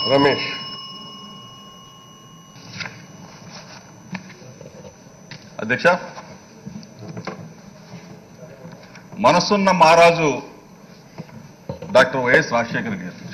రమేష్ అధ్యక్ష మనసున్న మహారాజు డాక్టర్ వైఎస్ రాజశేఖర్ రెడ్డి అధ్యక్ష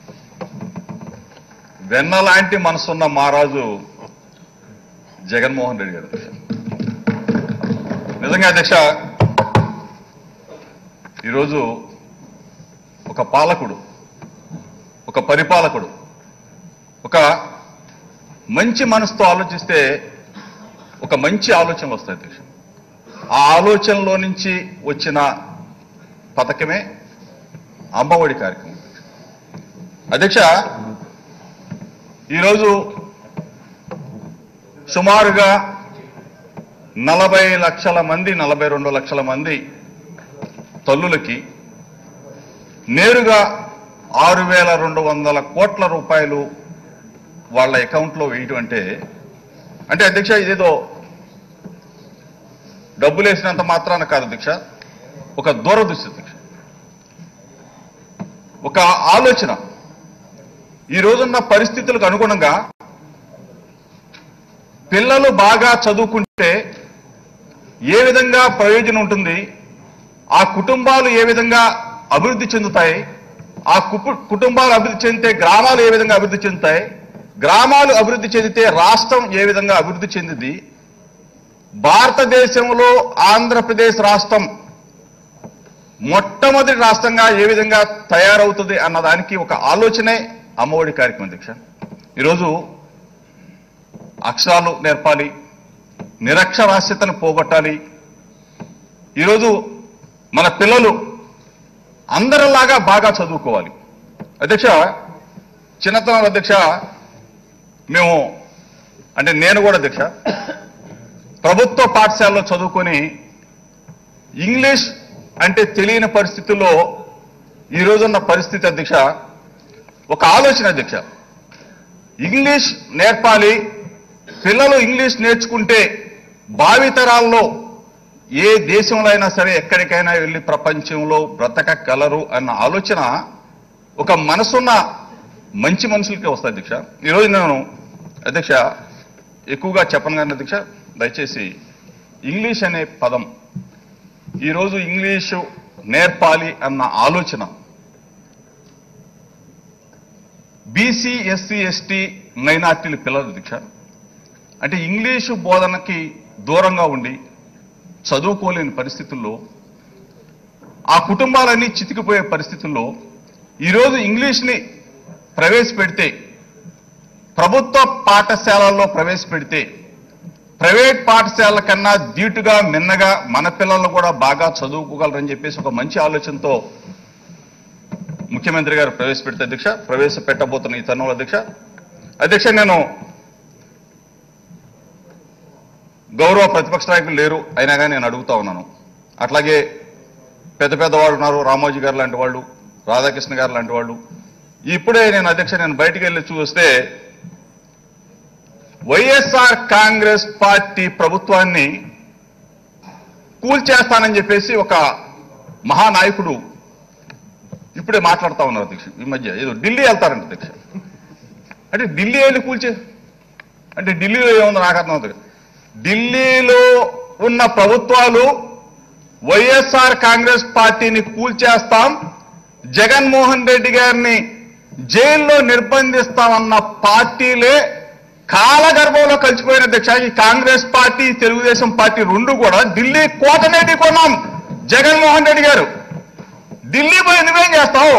వెన్న లాంటి మనసున్న మహారాజు జగన్మోహన్ రెడ్డి గారు అధ్యక్ష నిజంగా అధ్యక్ష ఈరోజు ఒక పాలకుడు ఒక పరిపాలకుడు ఒక మంచి మనసుతో ఆలోచిస్తే ఒక మంచి ఆలోచనలు వస్తాయి అధ్యక్ష ఆ ఆలోచనలో నుంచి వచ్చిన పథకమే అమ్మఒడి కార్యక్రమం అధ్యక్ష ఈరోజు సుమారుగా నలభై లక్షల మంది నలభై రెండు లక్షల మంది తల్లులకి నేరుగా ఆరు వేల రెండు వందల కోట్ల రూపాయలు వాళ్ళ అకౌంట్లో వేయటం అంటే అంటే అధ్యక్ష ఇదేదో డబ్బులు వేసినంత మాత్రాన కాదు అధ్యక్ష ఒక దూరదృష్టి అధ్యక్ష ఒక ఆలోచన ఈ రోజున్న పరిస్థితులకు అనుగుణంగా పిల్లలు బాగా చదువుకుంటే ఏ విధంగా ప్రయోజనం ఉంటుంది ఆ కుటుంబాలు ఏ విధంగా అభివృద్ధి చెందుతాయి ఆ కుపు- కుటుంబాలు అభివృద్ధి చెందితే గ్రామాలు ఏ విధంగా అభివృద్ధి చెందుతాయి గ్రామాలు అభివృద్ధి చెందితే రాష్ట్రం ఏ విధంగా అభివృద్ధి చెందింది భారతదేశంలో ఆంధ్రప్రదేశ్ రాష్ట్రం మొట్టమొదటి రాష్ట్రంగా ఏ విధంగా తయారవుతుంది అన్నదానికి ఒక ఆలోచనే అమ్మఒడి కార్యక్రమం దీక్ష ఈరోజు అక్షరాలు నేర్పాలి నిరక్షరాస్యతను పోగొట్టాలి ఈరోజు మన పిల్లలు అందరిలాగా బాగా చదువుకోవాలి అధ్యక్ష చిన్నతనం అధ్యక్ష మేము అంటే నేను కూడా అధ్యక్ష ప్రభుత్వ పాఠశాలలో చదువుకొని ఇంగ్లీష్ అంటే తెలియని పరిస్థితుల్లో ఈ రోజున్న పరిస్థితి అధ్యక్ష ఒక ఆలోచన అధ్యక్ష ఇంగ్లీష్ నేర్పాలి పిల్లలు ఇంగ్లీష్ నేర్చుకుంటే భావితరాల్లో ఏ దేశంలో అయినా సరే ఎక్కడికైనా వెళ్ళి ప్రపంచంలో బ్రతకగలరు అన్న ఆలోచన ఒక మనసున్న మంచి మనుషులకే వస్తుంది అధ్యక్ష ఈరోజు నేను అధ్యక్ష ఎక్కువగా చెప్పను కానీ అధ్యక్ష దయచేసి ఇంగ్లీష్ అనే పదం ఈరోజు ఇంగ్లీషు నేర్పాలి అన్న ఆలోచన బీసీ ఎస్సీ ఎస్టీ మైనార్టీల పిల్లల దీక్ష అంటే ఇంగ్లీషు బోధనకి దూరంగా ఉండి చదువుకోలేని పరిస్థితుల్లో ఆ కుటుంబాలన్నీ చితికిపోయే పరిస్థితుల్లో ఈరోజు ఇంగ్లీష్ని ప్రవేశపెడితే ప్రభుత్వ పాఠశాలల్లో ప్రవేశపెడితే ప్రైవేట్ పాఠశాలల కన్నా ధీటుగా మిన్నగా మన పిల్లలు కూడా బాగా చదువుకోగలరని చెప్పేసి ఒక మంచి ఆలోచనతో ముఖ్యమంత్రి గారు ప్రవేశపెడితే అధ్యక్ష ప్రవేశపెట్టబోతున్న ఈ తరుణంలో అధ్యక్ష అధ్యక్ష నేను గౌరవ ప్రతిపక్ష నాయకులు లేరు అయినా కానీ నేను అడుగుతా ఉన్నాను అట్లాగే పెద్ద పెద్దవాళ్ళు ఉన్నారు రామోజీ గారు లాంటి వాళ్ళు రాధాకృష్ణ గారు లాంటి వాళ్ళు ఇప్పుడే నేను అధ్యక్ష నేను బయటికి వెళ్ళి చూస్తే వైఎస్ఆర్ కాంగ్రెస్ పార్టీ ప్రభుత్వాన్ని కూల్చేస్తానని చెప్పేసి ఒక మహానాయకుడు ఇప్పుడే మాట్లాడుతా ఉన్నారు అధ్యక్ష ఈ మధ్య ఏదో ఢిల్లీ వెళ్తారంట అధ్యక్ష అంటే ఢిల్లీ వెళ్ళి కూల్చే అంటే ఢిల్లీలో ఏముందో నాకు అర్థం అవుతుంది ఢిల్లీలో ఉన్న ప్రభుత్వాలు వైఎస్ఆర్ కాంగ్రెస్ పార్టీని కూల్చేస్తాం జగన్మోహన్ రెడ్డి గారిని జైల్లో నిర్బంధిస్తామన్న పార్టీలే కాలగర్భంలో కలిసిపోయిన అధ్యక్ష ఈ కాంగ్రెస్ పార్టీ తెలుగుదేశం పార్టీ రెండు కూడా ఢిల్లీ కోటనేటి కొన్నాం జగన్మోహన్ రెడ్డి గారు ఢిల్లీ పోయి నువ్వేం చేస్తావు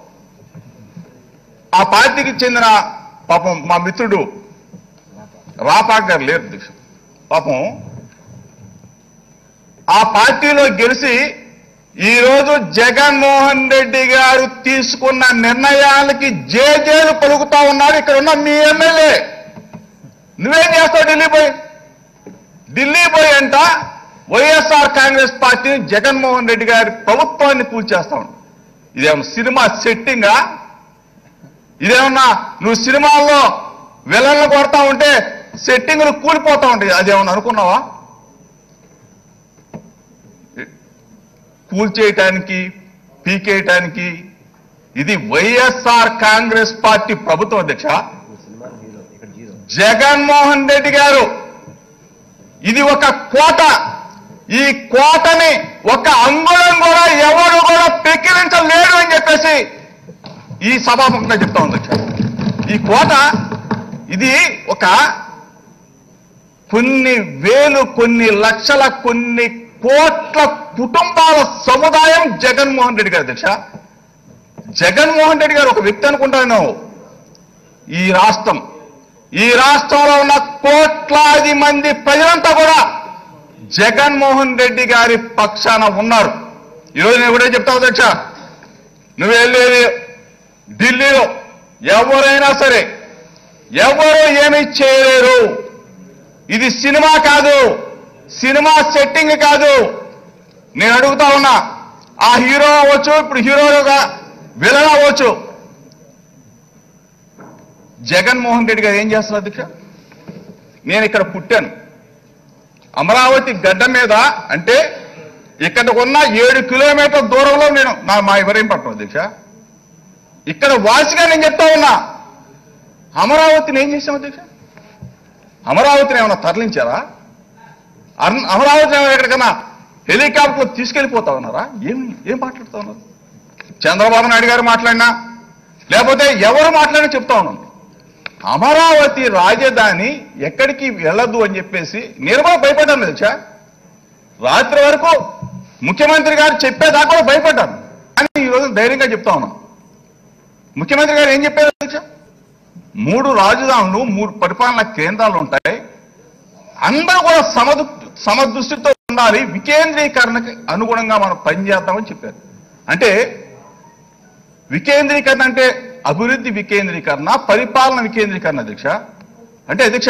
ఆ పార్టీకి చెందిన పాపం మా మిత్రుడు రాపాక్ గారు లేరు అధ్యక్ష పాపం ఆ పార్టీలో గెలిచి ఈ రోజు జగన్మోహన్ రెడ్డి గారు తీసుకున్న నిర్ణయాలకి జేజేలు పలుకుతా ఉన్నారు ఇక్కడ ఉన్న మీ ఎమ్మెల్యే నువ్వేం చేస్తావు ఢిల్లీ పోయి ఢిల్లీ పోయి అంట వైఎస్ఆర్ కాంగ్రెస్ పార్టీని జగన్మోహన్ రెడ్డి గారి ప్రభుత్వాన్ని కూల్చేస్తా ఉంటా ఇదేమన్నా సినిమా సెట్టింగా ఇదేమన్నా నువ్వు సినిమాల్లో విలన్లు కొడతా ఉంటే సెట్టింగ్లు కూలిపోతా ఉంటాయి అదేమన్నా అనుకున్నావా కూల్చేయటానికి పీకేయటానికి ఇది వైఎస్ఆర్ కాంగ్రెస్ పార్టీ ప్రభుత్వం అధ్యక్ష సినిమా హీరో ఇక్కడ జీరో జగన్మోహన్ రెడ్డి గారు ఇది ఒక కోట ఈ కోటని ఒక అంగుళం కూడా ఎవరు కూడా పెక్కిరించలేడు అని చెప్పేసి ఈ సభాముఖంగా చెప్తా ఉంది అధ్యక్ష. ఈ కోట ఇది ఒక కొన్ని వేలు కొన్ని లక్షల కొన్ని కోట్ల కుటుంబాల సముదాయం జగన్మోహన్ రెడ్డి గారు అధ్యక్ష జగన్మోహన్ రెడ్డి గారు ఒక వ్యక్తి అనుకుంటాను ఈ రాష్ట్రం ఈ రాష్ట్రంలో ఉన్న కోట్లాది మంది ప్రజలంతా కూడా జగన్మోహన్ రెడ్డి గారి పక్షాన ఉన్నారు ఈరోజు నేను కూడా చెప్తావు అధ్యక్ష నువ్వు వెళ్ళేది ఢిల్లీలో ఎవరైనా సరే ఎవరు ఏమీ చేయలేరు ఇది సినిమా కాదు సినిమా సెట్టింగ్ కాదు నేను అడుగుతా ఉన్నా ఆ హీరో అవ్వచ్చు ఇప్పుడు హీరోగా విలన్ అవ్వచ్చు జగన్మోహన్ రెడ్డి గారు ఏం చేస్తున్నారు అధ్యక్ష నేను ఇక్కడ పుట్టాను అమరావతి గడ్డ మీద అంటే ఇక్కడ ఉన్న ఏడు కిలోమీటర్ల దూరంలో నేను నా మా ఎవరేం పట్టం అధ్యక్ష ఇక్కడ వాసిగా నేను చెప్తా ఉన్నా అమరావతిని ఏం చేశాం అధ్యక్ష అమరావతిని ఏమైనా తరలించారా అర్- అమరావతిని ఏమైనా ఎక్కడికన్నా హెలికాప్టర్ తీసుకెళ్లిపోతా ఉన్నారా ఏం ఏం మాట్లాడుతా ఉన్నారు చంద్రబాబు నాయుడు గారు మాట్లాడినా లేకపోతే ఎవరు మాట్లాడినా చెప్తా ఉన్నాను అమరావతి రాజధాని ఎక్కడికి వెళ్ళదు అని చెప్పేసి నేను కూడా భయపడ్డాను తెలుసా రాత్రి వరకు ముఖ్యమంత్రి గారు చెప్పేదాకా కూడా భయపడ్డాను కానీ ఈ రోజు ధైర్యంగా చెప్తా ఉన్నాను ముఖ్యమంత్రి గారు ఏం చెప్పారు తెలుసా మూడు రాజధానులు మూడు పరిపాలనా కేంద్రాలు ఉంటాయి అందరూ కూడా సమదు సమదృష్టితో ఉండాలి వికేంద్రీకరణకి అనుగుణంగా మనం పనిచేద్దామని చెప్పారు అంటే వికేంద్రీకరణ అంటే అభివృద్ధి వికేంద్రీకరణ పరిపాలన వికేంద్రీకరణ అధ్యక్ష అంటే అధ్యక్ష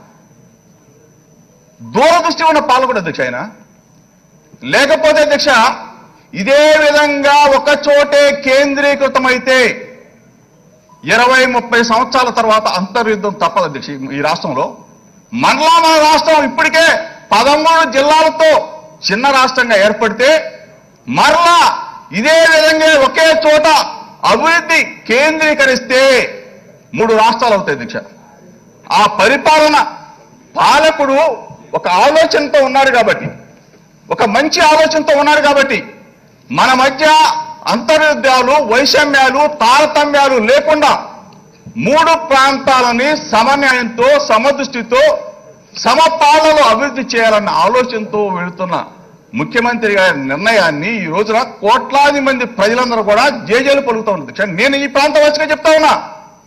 దూరదృష్టి ఉన్న పాలకుడు అధ్యక్ష ఆయన లేకపోతే అధ్యక్ష ఇదే విధంగా ఒక చోటే కేంద్రీకృతమైతే ఇరవై ముప్పై సంవత్సరాల తర్వాత అంతర్యుద్ధం తప్పదు అధ్యక్ష ఈ- ఈ రాష్ట్రంలో మనలా మన రాష్ట్రం ఇప్పటికే పదమూడు జిల్లాలతో చిన్న రాష్ట్రంగా ఏర్పడితే మరలా ఇదే విధంగా ఒకే చోట అభివృద్ధి కేంద్రీకరిస్తే మూడు రాష్ట్రాలు అవుతాయి అధ్యక్ష ఆ పరిపాలన పాలకుడు ఒక ఆలోచనతో ఉన్నాడు కాబట్టి ఒక మంచి ఆలోచనతో ఉన్నాడు కాబట్టి మన మధ్య అంతర్యుద్ధాలు వైషమ్యాలు తారతమ్యాలు లేకుండా మూడు ప్రాంతాలని సమన్వయంతో సమదృష్టితో సమపాలనలో అభివృద్ధి చేయాలన్న ఆలోచనతో వెళుతున్న ముఖ్యమంత్రి గారి నిర్ణయాన్ని ఈ రోజున కోట్లాది మంది ప్రజలందరూ కూడా జేజేలు పలుకుతా ఉన్నారు అధ్యక్ష. నేను ఈ ప్రాంత వచ్చగా చెప్తా ఉన్నా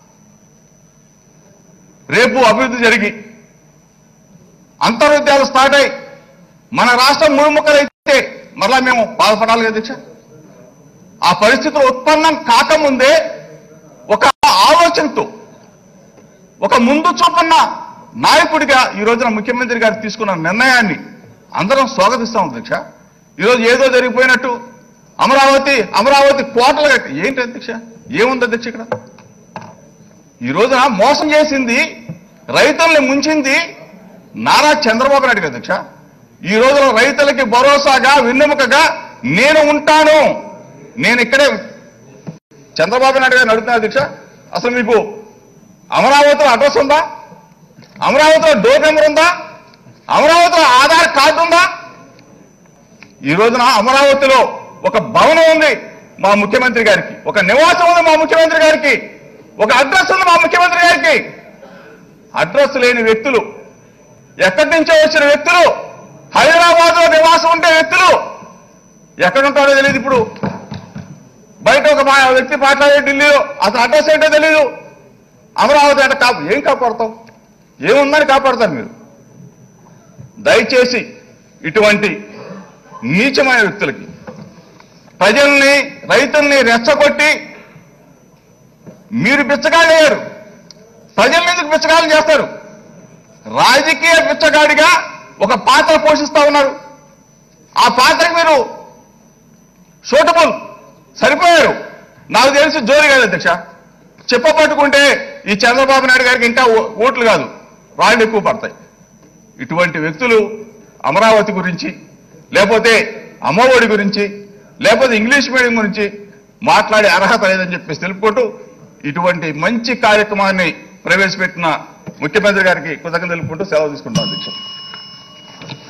రేపు అభివృద్ధి జరిగి అంతర్విద్యాలు స్టార్ట్ అయ్యి మన రాష్ట్రం ముక్కలైతే మరలా మేము బాధపడాలి కదా అధ్యక్ష ఆ పరిస్థితులు ఉత్పన్నం కాకముందే ఒక ఆలోచనతో ఒక ముందు చూపున్న నాయకుడిగా ఈ రోజున ముఖ్యమంత్రి గారు తీసుకున్న నిర్ణయాన్ని అందరం స్వాగతిస్తాం అధ్యక్ష ఈరోజు ఏదో జరిగిపోయినట్టు అమరావతి అమరావతి కోటలు కట్టి ఏంటి అధ్యక్ష ఏముంది అధ్యక్ష ఇక్కడ ఈ రోజున మోసం చేసింది రైతుల్ని ముంచింది నారా చంద్రబాబు నాయుడు గారు అధ్యక్ష ఈ రోజున రైతులకి భరోసాగా వెన్నెముకగా నేను ఉంటాను నేను ఇక్కడే చంద్రబాబు నాయుడు గారు నడుతున్నా అధ్యక్ష అసలు మీకు అమరావతిలో అడ్రస్ ఉందా అమరావతిలో డోర్ నెంబర్ ఉందా అమరావతిలో ఆధార్ కార్డు ఉందా ఈ రోజున అమరావతిలో ఒక భవనం ఉంది మా ముఖ్యమంత్రి గారికి ఒక నివాసం ఉంది మా ముఖ్యమంత్రి గారికి ఒక అడ్రస్ ఉంది మా ముఖ్యమంత్రి గారికి అడ్రస్ లేని వ్యక్తులు ఎక్కడి నుంచో వచ్చిన వ్యక్తులు హైదరాబాద్ లో నివాసం ఉండే వ్యక్తులు ఎక్కడ ఉంటాడో తెలియదు ఇప్పుడు బయట ఒక మా వ్యక్తి మాట్లాడే ఢిల్లీలో అసలు అడ్రస్ ఏంటో తెలియదు అమరావతి అంటే కాపు ఏం కాపాడతాం ఏముందని కాపాడతారు మీరు దయచేసి ఇటువంటి నీచమైన వ్యక్తులకి ప్రజల్ని రైతుల్ని రెచ్చగొట్టి మీరు బిచ్చగాళ్ళయ్యారు ప్రజల్ని ఎందుకు బిచ్చగాళ్ళు చేస్తారు రాజకీయ బిచ్చగాడిగా ఒక పాత్ర పోషిస్తా ఉన్నారు ఆ పాత్రకి మీరు సూటబుల్ సరిపోయారు నాకు తెలిసి జోలి కాదు అధ్యక్ష చెప్పబట్టుకుంటే ఈ చంద్రబాబు నాయుడు గారికి ఇంకా ఓ- ఓట్లు కాదు రాళ్ళు ఎక్కువ పడతాయి ఇటువంటి వ్యక్తులు అమరావతి గురించి లేకపోతే అమ్మఒడి గురించి లేకపోతే ఇంగ్లీష్ మీడియం గురించి మాట్లాడే అర్హత లేదని చెప్పేసి తెలుపుకుంటూ ఇటువంటి మంచి కార్యక్రమాన్ని ప్రవేశపెట్టిన ముఖ్యమంత్రి గారికి కృతజ్ఞతలు తెలుపుకుంటూ సెలవు తీసుకుంటాం అధ్యక్ష